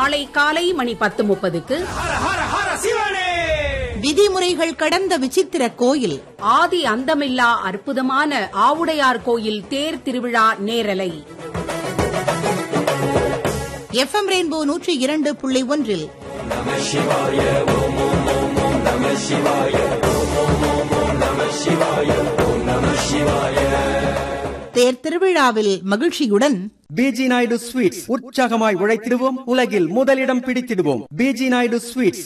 நாளை காலை மணி பத்து முப்பதுக்கு ஹர ஹர ஹர சிவனே விதிமுறைகள் கடந்த விசித்திர கோயில் ஆதி அந்தமில்லா அற்புதமான ஆவுடையார் கோயில் தேர் திருவிழா நேரலை எஃப்எம் ரெயின்போ நூற்றி இரண்டு புள்ளி ஒன்றில் தேர் திருவிழாவில் மகிழ்ச்சியுடன் பிஜி நாயுடு ஸ்வீட்ஸ் உற்சாகமாய் உழைத்திடுவோம் உலகில் முதலிடம் பிடித்திடுவோம் பிஜி நாயுடு ஸ்வீட்ஸ்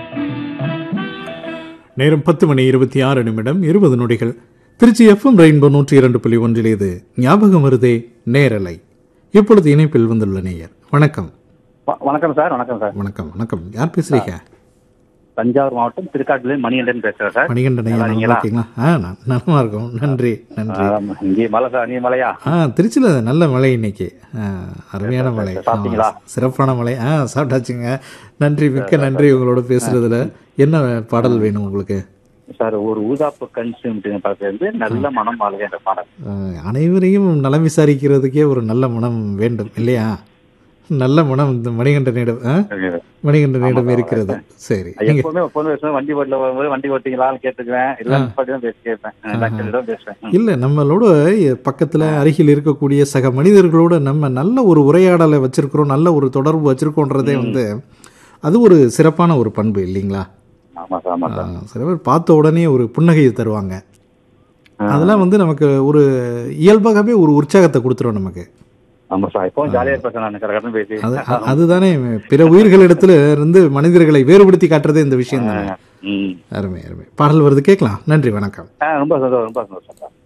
நேரம் பத்து மணி இருபத்தி ஆறு நிமிடம் இருபது நொடிகள் திருச்சி எஃப்எம் ரெயின்போ நூற்றி இரண்டு புள்ளி ஒன்றில் இது ஞாபகம் வருதே நேரலை இப்பொழுது இணைப்பில் வந்துள்ள நேயர் வணக்கம் வ- வணக்கம் சார் வணக்கம் சார் வணக்கம் வணக்கம் யார் பேசுறீங்க தஞ்சாவூர் மாவட்டம் திருக்காட்டுல மணிகண்டன் பேசுறேன் சார் மணிகண்டன் ஐயா நல்லா நல்லா இருக்கீங்களா? இருக்கீங்களா ஆ நான் நலமா இருக்கோம் நன்றி நன்றி ஆமா, இங்கே மலை சார் நீ மலையா ஆ திருச்சியில் நல்ல மழை இன்னைக்கு ஆ, அருமையான மழை சாப்பிட்டீங்களா? ஆமா, சிறப்பான மழை ஆ சாப்பிட்டாச்சுங்க நன்றி மிக்க நன்றி உங்களோட பேசுறதுல என்ன பாடல் வேணும் உங்களுக்கு சார் ஒரு ஊதாப்பு கன்சியூம் படத்துல இருந்து நல்ல மனம் வாழ்க என்ற பாடல் ஆ, அனைவரையும் நலம் விசாரிக்கிறதுக்கே ஒரு நல்ல மனம் வேண்டும் இல்லையா நல்ல மனம் இந்த மணிகண்டனிடம் ஆ? மணிகண்டனிடம் இருக்கிறது சரி நீங்க எப்பவுமே எப்பவுமே பேசுவேன் வண்டி ஓட்டல வரும்போது வண்டி ஓட்டிங்களான்னு கேட்டுக்குவேன் இல்ல தான் பேசி கேட்பேன் டாக்டர் பேசுவேன் ம். இல்ல நம்மளோட பக்கத்துல அருகில் இருக்கக்கூடிய சக மனிதர்களோட நம்ம நல்ல ஒரு உரையாடலை வச்சிருக்கிறோம் நல்ல ஒரு தொடர்பு வச்சிருக்கோன்றதே வந்து அது ஒரு சிறப்பான ஒரு பண்பு இல்லைங்களா ஆமா சார் ஆமா ஆ, சார் சில பேர் பார்த்த உடனே ஒரு புன்னகையை தருவாங்க அதெல்லாம் வந்து நமக்கு ஒரு இயல்பாகவே ஒரு உற்சாகத்தை கொடுத்துரும் நமக்கு ஆமா சார் இப்போ ஜாலியா இருப்பேன் சார் நான் கரெக்டாக பேசி அது அ- அதுதானே பிற உயிர்களிடத்துல இருந்து மனிதர்களை வேறுபடுத்தி காட்டுறதே இந்த விஷயம் தானே ம் அருமை அருமை பாடல் வருது கேட்கலாம் நன்றி வணக்கம் ஆ, ரொம்ப சந்தோஷம் ரொம்ப சந்தோஷம் சார்